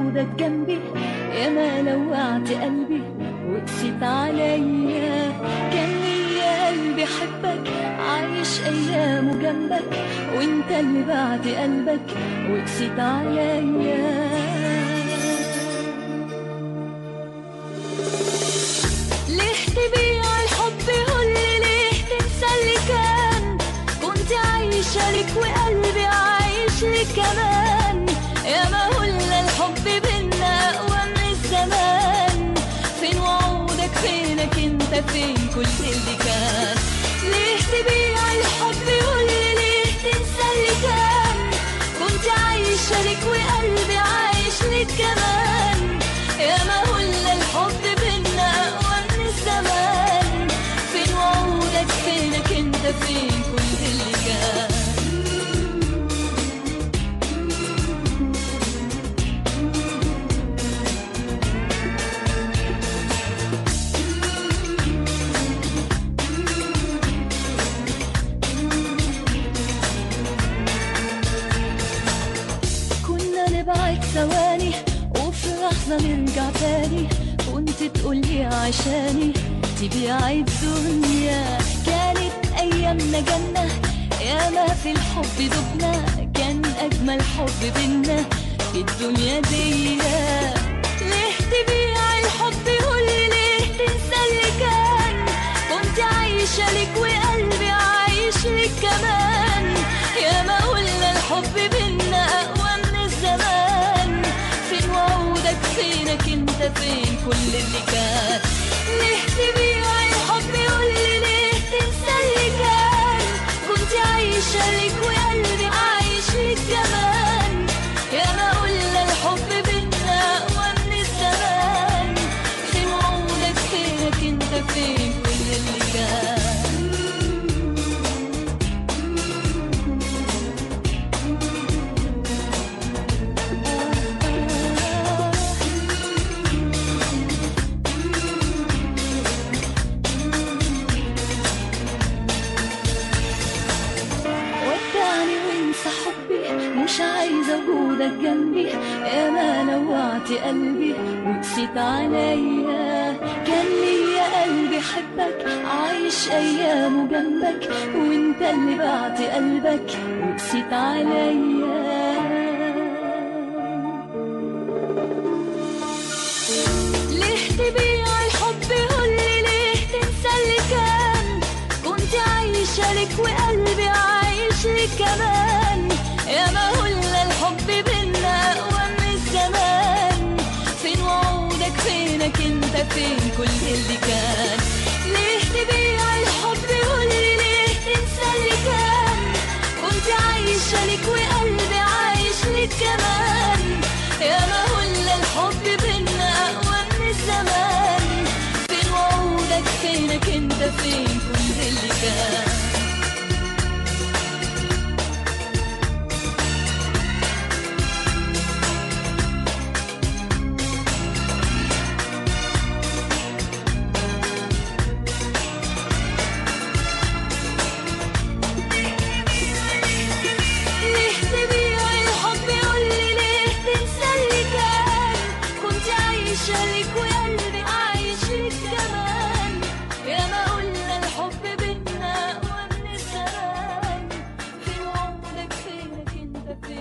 وجودك جنبي يا ما لوعت قلبي وقسيت عليا كان ليا قلبي حبك عايش ايامه جنبك وانت اللي بعت قلبك وقسيت عليا ليه تبيع الحب قولي ليه تنسى اللي كان كنت عايشة لك وقلبي عايش لك كمان يا ما قلنا الحب بينا أقوى من الزمان فين وعودك فينك انت فين كل اللي كان ليه تبيع الحب قولي ليه تنسى اللي كان كنت عايشة لك وقلبي عايش لك كمان يا ما قلنا الحب بينا أقوى من الزمان فين وعودك فينك انت فين كل اللي كان كنا نبعد ثواني وفي لحظة نرجع تاني كنت تقولي عشاني تبيع الدنيا كانت أيامنا جنة يا ما في الحب دبنا كان أجمل حب بينا في الدنيا دي ليه تبيع الحب قولي ليه تنسى اللي كان كنت عايشة لك وقلبي عايش لك كمان يا ما قلنا الحب بينا أقوى من الزمان فين وعودك فينك انت فين كل اللي كان ليه تبيع الحب قولي ليه تنسى اللي كان كنت عايشة لك وقلبي عايش لك كمان يا ما قلنا الحب بينا أقوى من الزمان فين وعودك فينك انت فين كل اللي كان ودعني وانسى حبي مش عايزة وجودك جنبي يا ما لوعت قلبي وقسيت عليا كان ليا قلبي حبك عايش ايامه جنبك وانت اللي بعت قلبك وقسيت عليا ليه تبيع الحب قولي ليه تنسى اللي كان كنت عايشة لك وقلبي عايش لك كمان يا ما قلنا الحب بينا أقوى من الزمان فين وعودك فينك انت فين كل اللي كان ليه تبيع الحب قولي ليه تنسى اللي كان كنت عايشة لك وقلبي عايش لك كمان يا ما قلنا الحب بينا أقوى من الزمان فين وعودك فينك انت فين كل اللي كان ليه تبيع الحب قولي ليه تنسى اللي كان كنت عايشة لك وقلبي عايش لك كمان يا ما قلنا الحب بينا أقوى من الزمان فين وعودك فينك انت فين